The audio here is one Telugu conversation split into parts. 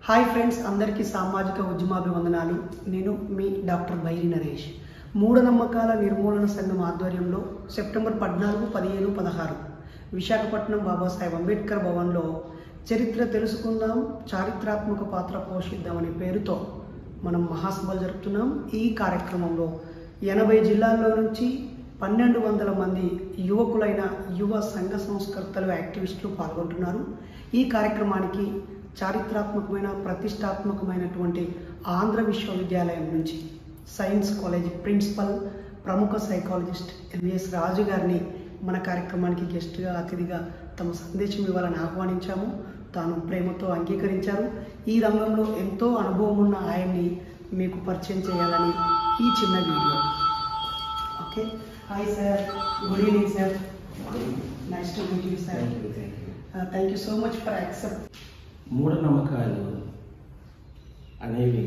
హాయ్ ఫ్రెండ్స్ అందరికీ సామాజిక ఉద్యమాభివందనాలు నేను మీ డాక్టర్ బైరి నరేష్ మూఢనమ్మకాల నిర్మూలన సంఘం ఆధ్వర్యంలో సెప్టెంబర్ పద్నాలుగు పదిహేను పదహారు విశాఖపట్నం బాబాసాహెబ్ అంబేద్కర్ భవన్లో చరిత్ర తెలుసుకుందాం చారిత్రాత్మక పాత్ర పోషిద్దాం అనే పేరుతో మనం మహాసభలు జరుపుతున్నాం ఈ కార్యక్రమంలో ఎనభై జిల్లాల్లో నుంచి పన్నెండు వందల మంది యువకులైన యువ సంఘ సంస్కర్తలు యాక్టివిస్టులు పాల్గొంటున్నారు ఈ కార్యక్రమానికి చారిత్రాత్మకమైన ప్రతిష్టాత్మకమైనటువంటి ఆంధ్ర విశ్వవిద్యాలయం నుంచి సైన్స్ కాలేజ్ ప్రిన్సిపల్ ప్రముఖ సైకాలజిస్ట్ ఎంవిఎస్ రాజు గారిని మన కార్యక్రమానికి గెస్ట్గా అతిథిగా తమ సందేశం ఇవ్వాలని ఆహ్వానించాము తాను ప్రేమతో అంగీకరించారు ఈ రంగంలో ఎంతో అనుభవం ఉన్న ఆయన్ని మీకు పరిచయం చేయాలని ఈ చిన్న video okay hi sir good evening sir nice to meet you sir thank you so much for accept మూఢనమ్మకాలు అనేవి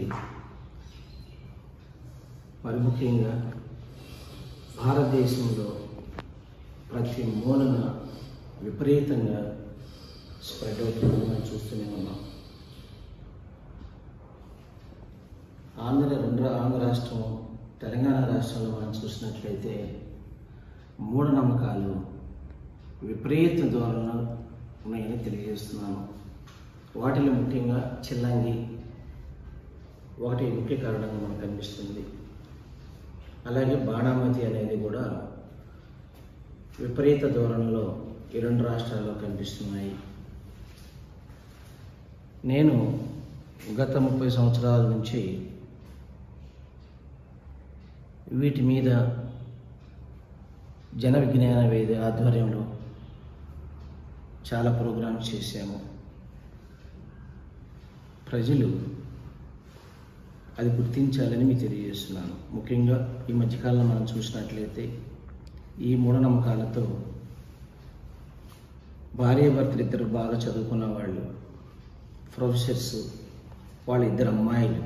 మరి ముఖ్యంగా భారతదేశంలో ప్రతి మూలన విపరీతంగా స్ప్రెడ్ అవుతుందని మనం చూస్తూనే ఉన్నాం ఆంధ్ర రెండు ఆంధ్ర రాష్ట్రం తెలంగాణ రాష్ట్రంలో మనం చూసినట్లయితే మూఢనమ్మకాలు విపరీత ధోరణిలో ఉన్నాయని తెలియజేస్తున్నాను వాటిలో ముఖ్యంగా చిల్లంగి ఒకటి ముఖ్య కారణంగా మనకు కనిపిస్తుంది అలాగే బాణామతి అనేది కూడా విపరీత ధోరణిలో ఈ రెండు రాష్ట్రాల్లో కనిపిస్తున్నాయి నేను గత ముప్పై సంవత్సరాల నుంచి వీటి మీద జన విజ్ఞాన వేది ఆధ్వర్యంలో చాలా ప్రోగ్రామ్స్ చేశాము ప్రజలు అది గుర్తించాలని మీకు తెలియజేస్తున్నాను ముఖ్యంగా ఈ మధ్యకాలంలో మనం చూసినట్లయితే ఈ మూఢనమ్మకాలతో భార్యాభర్తలు ఇద్దరు బాగా చదువుకున్న వాళ్ళు ప్రొఫెసర్స్ వాళ్ళ ఇద్దరు అమ్మాయిలు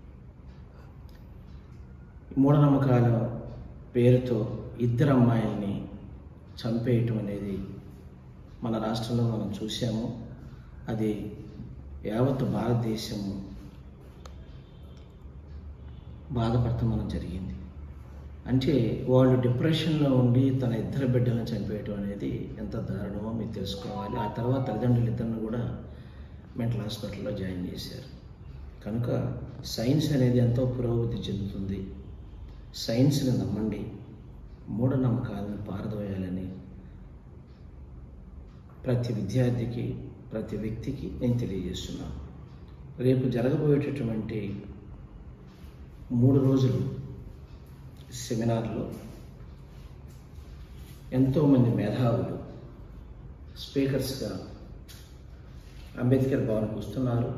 ఈ మూఢనమ్మకాల పేరుతో ఇద్దరు అమ్మాయిల్ని చంపేయటం అనేది మన రాష్ట్రంలో మనం చూసాము అది యావత్ భారతదేశము బాధపడతాం మనం జరిగింది అంటే వాళ్ళు డిప్రెషన్లో ఉండి తన ఇద్దరు బిడ్డలను చంపేయటం అనేది ఎంత దారుణమో మీకు తెలుసుకోవాలి ఆ తర్వాత తల్లిదండ్రులు ఇద్దరిని కూడా మెంటల్ హాస్పిటల్లో జాయిన్ చేశారు కనుక సైన్స్ అనేది ఎంతో పురోగతి చెందుతుంది సైన్స్ని నమ్మండి మూఢనమ్మకాలను పారదోయాలని ప్రతి విద్యార్థికి ప్రతి వ్యక్తికి నేను తెలియజేస్తున్నాను రేపు జరగబోయేటటువంటి మూడు రోజులు సెమినార్లో ఎంతోమంది మేధావులు స్పీకర్స్గా అంబేద్కర్ భవన్కి వస్తున్నారు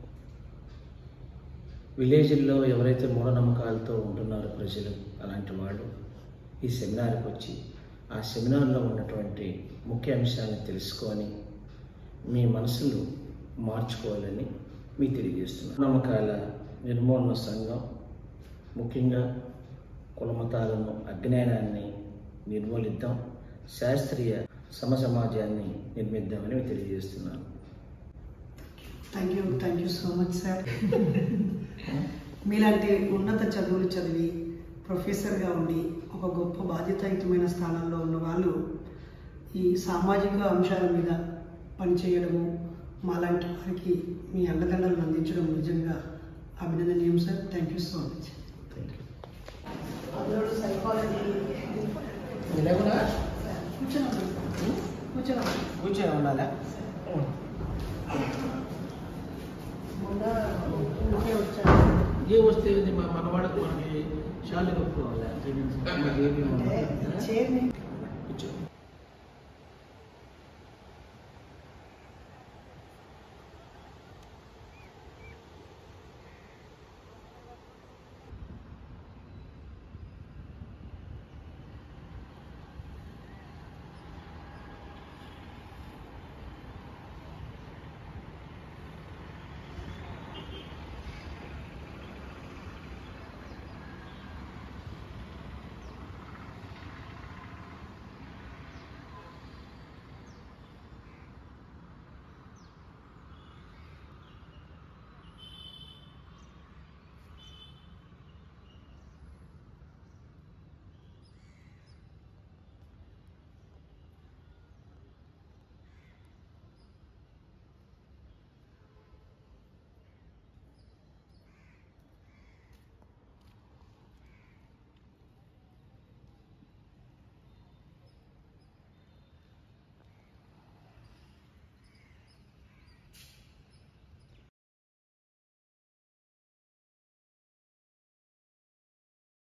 విలేజ్ల్లో ఎవరైతే మూఢనమ్మకాలతో ఉంటున్నారో ప్రజలు అలాంటి వాళ్ళు ఈ సెమినార్కి వచ్చి ఆ సెమినార్లో ఉన్నటువంటి ముఖ్య అంశాలను తెలుసుకొని మీ మనసులు మార్చుకోవాలని మీకు తెలియజేస్తున్నాను నమ్మకాల నిర్మూలన సంఘం ముఖ్యంగా కులమతాలను అజ్ఞానాన్ని నిర్మూలిద్దాం శాస్త్రీయ సమసమాజాన్ని నిర్మిద్దామని మీకు తెలియజేస్తున్నాను thank you thank you so much sir మీలాంటి ఉన్నత చదువులు చదివి ప్రొఫెసర్గా ఉండి ఒక గొప్ప బాధ్యతాయుతమైన స్థానంలో ఉన్న వాళ్ళు ఈ సామాజిక అంశాల మీద పనిచేయడము మాలాంటి వారికి మీ అండదండలను అందించడం నిజంగా అభినందనీయం sir thank you so much thank you అందులో సైకాలజీ కూర్చోండి కూర్చోండి కూర్చొని ఉండాలా మొన్న ఊరికే వచ్చాను ఏ వస్తే ఇది మా మనవాడకు మనకి షాలు కప్పుకోవాలి అంటే చైర్ని